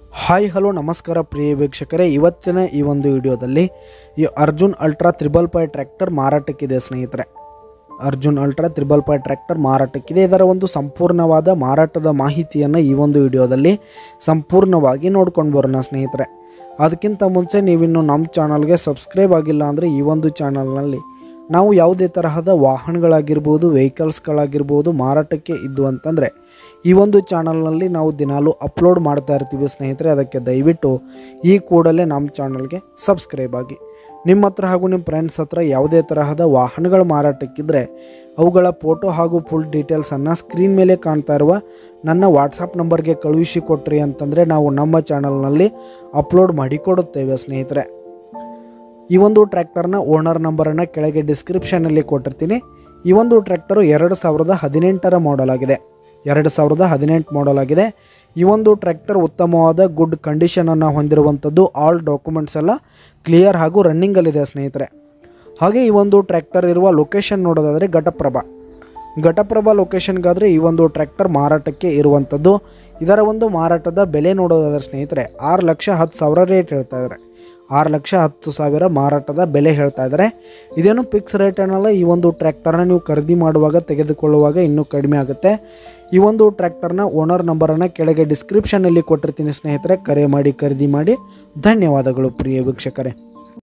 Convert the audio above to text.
hi hello ನಮಸ್ಕಾರ ಪ್ರಿಯ ವೀಕ್ಷಕರೇ ಇವತ್ತಿನ ಈ ಒಂದು ವಿಡಿಯೋದಲ್ಲಿ ಈ Arjun ultra triple five tractor ಮಾರಾಟಕ್ಕಿದೆ ಸ್ನೇಹಿತರೆ Arjun ultra triple five tractor ಮಾರಾಟಕ್ಕಿದೆ ಇದರ ಒಂದು ಸಂಪೂರ್ಣವಾದ ಮಾರಾಟದ ಮಾಹಿತಿಯನ್ನು ಈ ಒಂದು ವಿಡಿಯೋದಲ್ಲಿ ಸಂಪೂರ್ಣವಾಗಿ ನೋಡ್ಕೊಂಡು ಬರೋಣ ಸ್ನೇಹಿತರೆ ಅದಕ್ಕಿಂತ ಮುಂಚೆ ನೀವಿನ್ನು ನಮ್ಮ ಚಾನಲ್ಗೆ ಸಬ್ಸ್ಕ್ರೈಬ್ ಆಗಿಲ್ಲ ಅಂದರೆ ಈ ಒಂದು ಚಾನಲ್ನಲ್ಲಿ ನಾವು ಯಾವುದೇ ತರಹದ ವಾಹನಗಳಾಗಿರ್ಬೋದು ವೆಹಿಕಲ್ಸ್ಗಳಾಗಿರ್ಬೋದು ಮಾರಾಟಕ್ಕೆ ಇದ್ದು ಅಂತಂದರೆ ಈ ಒಂದು ಚಾನಲ್ನಲ್ಲಿ ನಾವು ದಿನಾಲೂ ಅಪ್ಲೋಡ್ ಮಾಡ್ತಾ ಇರ್ತೀವಿ ಸ್ನೇಹಿತರೆ ಅದಕ್ಕೆ ದಯವಿಟ್ಟು ಈ ಕೂಡಲೇ ನಮ್ಮ ಚಾನಲ್ಗೆ ಸಬ್ಸ್ಕ್ರೈಬ್ ಆಗಿ ನಿಮ್ಮ ಹತ್ರ ಹಾಗೂ ನಿಮ್ಮ ಫ್ರೆಂಡ್ಸ್ ಹತ್ರ ಯಾವುದೇ ತರಹದ ವಾಹನಗಳ ಮಾರಾಟಕ್ಕಿದ್ರೆ ಅವುಗಳ ಫೋಟೋ ಹಾಗೂ ಫುಲ್ ಡೀಟೇಲ್ಸನ್ನು ಸ್ಕ್ರೀನ್ ಮೇಲೆ ಕಾಣ್ತಾ ಇರುವ ನನ್ನ ವಾಟ್ಸಪ್ ನಂಬರ್ಗೆ ಕಳುಹಿಸಿ ಕೊಟ್ರಿ ಅಂತಂದರೆ ನಾವು ನಮ್ಮ ಚಾನಲ್ನಲ್ಲಿ ಅಪ್ಲೋಡ್ ಮಾಡಿಕೊಡುತ್ತೇವೆ ಸ್ನೇಹಿತರೆ ಈ ಒಂದು ಟ್ರ್ಯಾಕ್ಟರ್ನ ಓನರ್ ನಂಬರನ್ನು ಕೆಳಗೆ ಡಿಸ್ಕ್ರಿಪ್ಷನಲ್ಲಿ ಕೊಟ್ಟಿರ್ತೀನಿ ಈ ಒಂದು ಟ್ರ್ಯಾಕ್ಟರು ಎರಡು ಸಾವಿರದ ಹದಿನೆಂಟರ ಮಾಡಲ್ ಆಗಿದೆ ಎರಡು ಸಾವಿರದ ಹದಿನೆಂಟು ಮಾಡಲ್ ಆಗಿದೆ ಈ ಒಂದು ಟ್ರ್ಯಾಕ್ಟರ್ ಉತ್ತಮವಾದ ಗುಡ್ ಕಂಡೀಷನನ್ನು ಹೊಂದಿರುವಂಥದ್ದು ಆಲ್ ಡಾಕ್ಯುಮೆಂಟ್ಸ್ ಎಲ್ಲ ಕ್ಲಿಯರ್ ಹಾಗೂ ರನ್ನಿಂಗಲ್ಲಿದೆ ಸ್ನೇಹಿತರೆ ಹಾಗೆ ಈ ಒಂದು ಟ್ರ್ಯಾಕ್ಟರ್ ಇರುವ ಲೊಕೇಶನ್ ನೋಡೋದಾದರೆ ಘಟಪ್ರಭಾ ಘಟಪ್ರಭಾ ಲೊಕೇಶನ್ಗಾದರೆ ಈ ಒಂದು ಟ್ರ್ಯಾಕ್ಟರ್ ಮಾರಾಟಕ್ಕೆ ಇರುವಂಥದ್ದು ಇದರ ಒಂದು ಮಾರಾಟದ ಬೆಲೆ ನೋಡೋದಾದರೆ ಸ್ನೇಹಿತರೆ ಆರು ಲಕ್ಷ ಹತ್ತು ಸಾವಿರ ರೇಟ್ ಹೇಳ್ತಾ ಇದ್ದಾರೆ ಆರು ಲಕ್ಷ ಹತ್ತು ಸಾವಿರ ಮಾರಾಟದ ಬೆಲೆ ಹೇಳ್ತಾ ಇದ್ದಾರೆ ಇದೇನು ಫಿಕ್ಸ್ ರೇಟ್ ಅನ್ನಲ್ಲ ಈ ಒಂದು ಟ್ರ್ಯಾಕ್ಟರ್ನ ನೀವು ಖರೀದಿ ಮಾಡುವಾಗ ತೆಗೆದುಕೊಳ್ಳುವಾಗ ಇನ್ನೂ ಕಡಿಮೆ ಆಗುತ್ತೆ ಈ ಒಂದು ಟ್ರ್ಯಾಕ್ಟರ್ನ ಓನರ್ ನಂಬರನ್ನು ಕೆಳಗೆ ಡಿಸ್ಕ್ರಿಪ್ಷನಲ್ಲಿ ಕೊಟ್ಟಿರ್ತೀನಿ ಸ್ನೇಹಿತರೆ ಕರೆ ಮಾಡಿ ಖರೀದಿ ಮಾಡಿ ಧನ್ಯವಾದಗಳು ಪ್ರಿಯ ವೀಕ್ಷಕರೇ